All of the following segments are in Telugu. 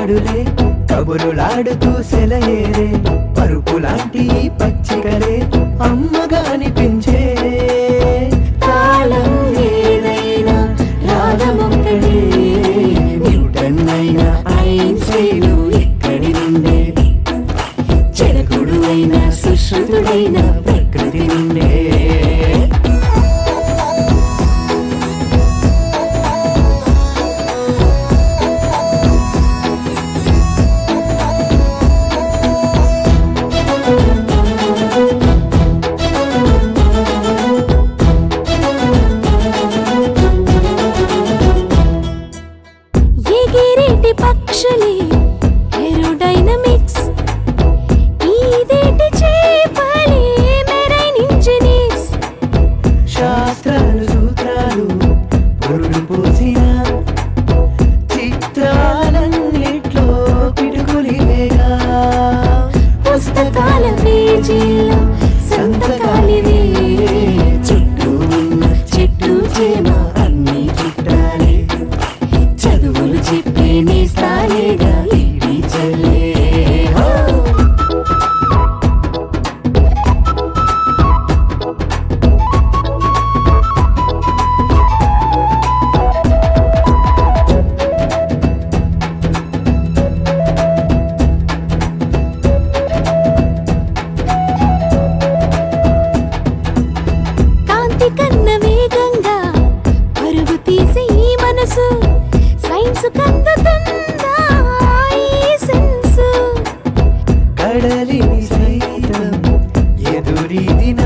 కనబడులే కబురులాడుతూ సెలయేరే పరుపు లాంటి ఈ పచ్చికలే అమ్మగా అనిపించే కాలం ఏదైనా రాగమొక్కడే న్యూటన్ అయినా ఐన్స్టైన్ ఇక్కడి నుండే చెరకుడు అయినా సుశ్రుతుడైన ప్రకృతి నుండే ఎగిరేటి పక్షులే ఏరోడైనమిక్స్ ఈదేటి చేపలే మెరైన్ ఇంజనీర్స్ శాస్త్రాలు సూత్రాలు పురుడు పోసిన చిత్రాలన్నిట్లో పిడుగులివేగా పుస్తకాల పేజీల్లో సంతకాలివే చుట్టూ ఉన్న చెట్టు చేమ అన్ని చుట్టాలే చదువులు చెప్పే నేస్తాలేగా ఇది చల్లే హో! కాంతి కన్న వేగంగా పరుగు తీసే ఈ మనసు సైన్స్ కందుతుందా ఈ సెన్సు కడలిని సైతం ఎదురీదిన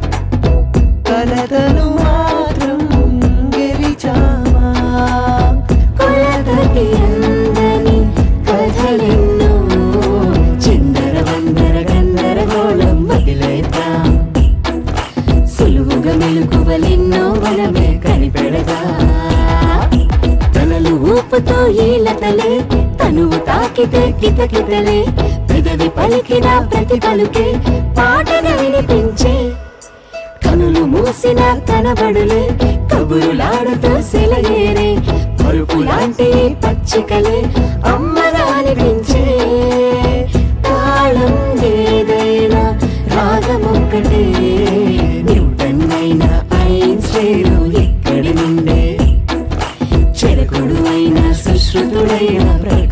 కలతను మాత్రం గెలిచామా కొలతకి అందని కథలెన్నో చిందర వందర గందరగోళం వదిలేద్దాం సులువుగా మెలుకువలెన్నో మనమే కనిపెడదా తలలు ఊపుతో ఈలతలే తనువు తాకితే కితకితలే పెదవి పలికిన ప్రతి పలుకే పాటగా వినిపించే కనులు మూసిన కనబడులే కబురులాడుతూ సెలయేరే పరుపు లాంటి పచ్చికలే అమ్మగా అనిపించే తాళం ఏదైనా రాగమొక్కటే న్యూటన్ అయినా ఐన్స్టైన్ ఇక్కడి నుండే చెరకుడు అయిన సుశ్రుతుడైన ప్రకృతి